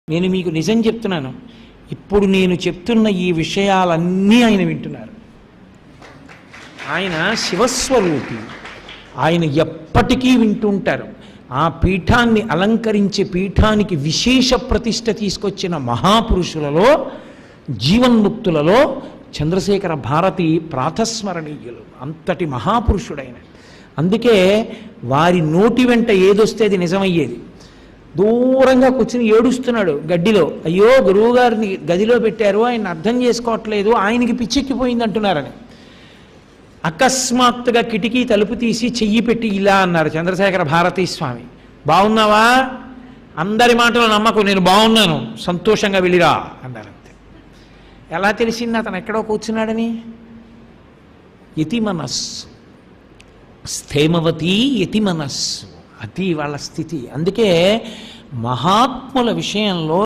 నేను మీకు నిజం చెప్తున్నాను ఇప్పుడు నేను చెప్తున్న ఈ విషయాలన్నీ ఆయన వింటున్నారు ఆయన శివస్వరూపి ఆయన ఎప్పటికీ వింటుంటారు ఆ పీఠాన్ని అలంకరించే పీఠానికి విశేష ప్రతిష్ట తీసుకొచ్చిన మహాపురుషులలో జీవన్ముక్తులలో చంద్రశేఖర భారతి ప్రాతస్మరణీయులు అంతటి మహాపురుషుడైన అందుకే వారి నోటి వెంట ఏదొస్తే అది నిజమయ్యేది దూరంగా కూర్చుని ఏడుస్తున్నాడు గడ్డిలో అయ్యో గురువుగారిని గదిలో పెట్టారు ఆయన అర్థం చేసుకోవట్లేదు ఆయనకి పిచ్చెక్కిపోయింది అంటున్నారని అకస్మాత్తుగా కిటికీ తలుపు తీసి చెయ్యి పెట్టి ఇలా అన్నారు చంద్రశేఖర భారతీ స్వామి బాగున్నావా అందరి మాటలు నమ్మకు నేను బాగున్నాను సంతోషంగా వెళ్ళిరా అన్నారు అంతే ఎలా తెలిసింది అతను ఎక్కడో కూర్చున్నాడని యతి మనస్సు స్థేమవతి యతి మనస్సు అది వాళ్ళ స్థితి అందుకే మహాత్ముల విషయంలో